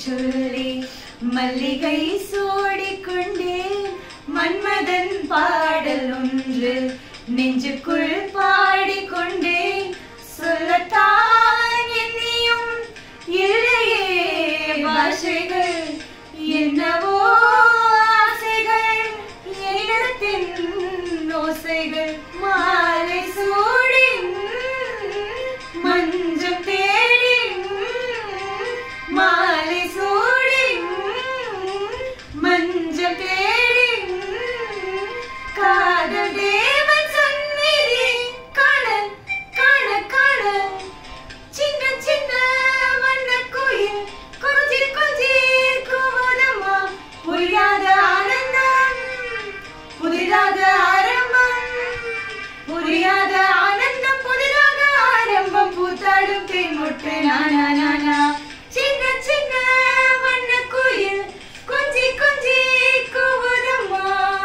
சொல்லி மல்லிகை சூடிக்கொண்டேன் மன்மதன் பாடல் ஒன்று நெஞ்சுக்குள் பாடிக்கொண்டேன் சொல்லத்தான் என்னையும் இல்லையே பாஷைகள் என்னவோ ஆசைகள் இடத்தின் ஓசைகள் மாலை சூடி மஞ்சள் தேடி மாலை சூடி மஞ்சள் தேடி காதல் தேவன் சந்நிதி காண காண காண சின்ன சின்ன வண்ண கோயில் கொஞ்சி கொஞ்சி கோவலம்மா புரியாத ஆனந்தம் புதிதாக ஆரம்பம் புரியாத ஆனந்தம் புதிதாக ஆரம்பம் பூத்தாடும் தேன்மொட்டு நானா நானா சின்ன சின்ன வண்ண கோயில் கொஞ்சி கொஞ்சி கோவலம்மா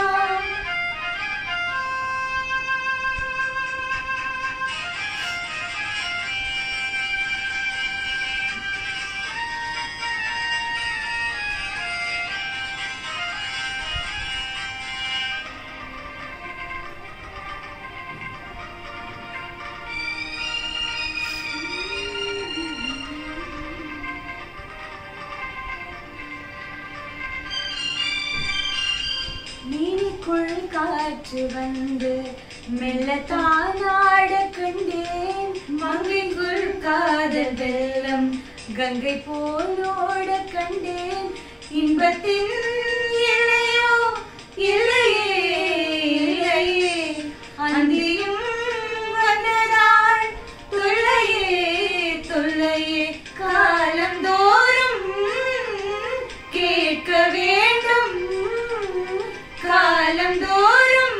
நீனிக்குள் காற்று வந்து மெல்லத்தான் ஆட கண்டேன் மங்கைக்குள் காதல் வெள்ளம் கங்கை போல் ஓட கண்டேன் இன்பத்தின் எல்லையோ இல்லையே இல்லையே அந்தியும் வந்ததால் தொல்லையே தொல்லையே காலந்தோறும் கேட்க வேண்டும் காலந்தோறும்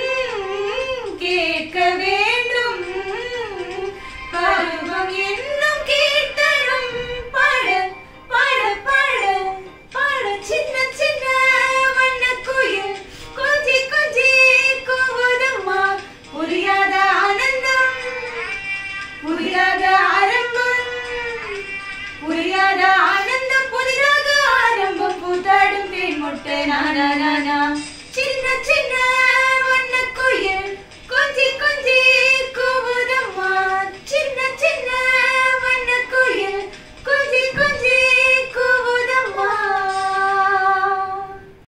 கேட்க வேண்டும் பருவம் என்னும் கீர்த்தனம் பாட பாட பாட பாட சின்ன சின்ன வண்ண குயில் கொஞ்சி கொஞ்சி கூவுதம்மா புரியாத ஆனந்தம் புரியாத ஆரம்பம் புரியாத ஆனந்தம் புதிதாக ஆரம்பம் பூத்தாடும் தேன் முட்டை நானா நானா சின்ன சின்ன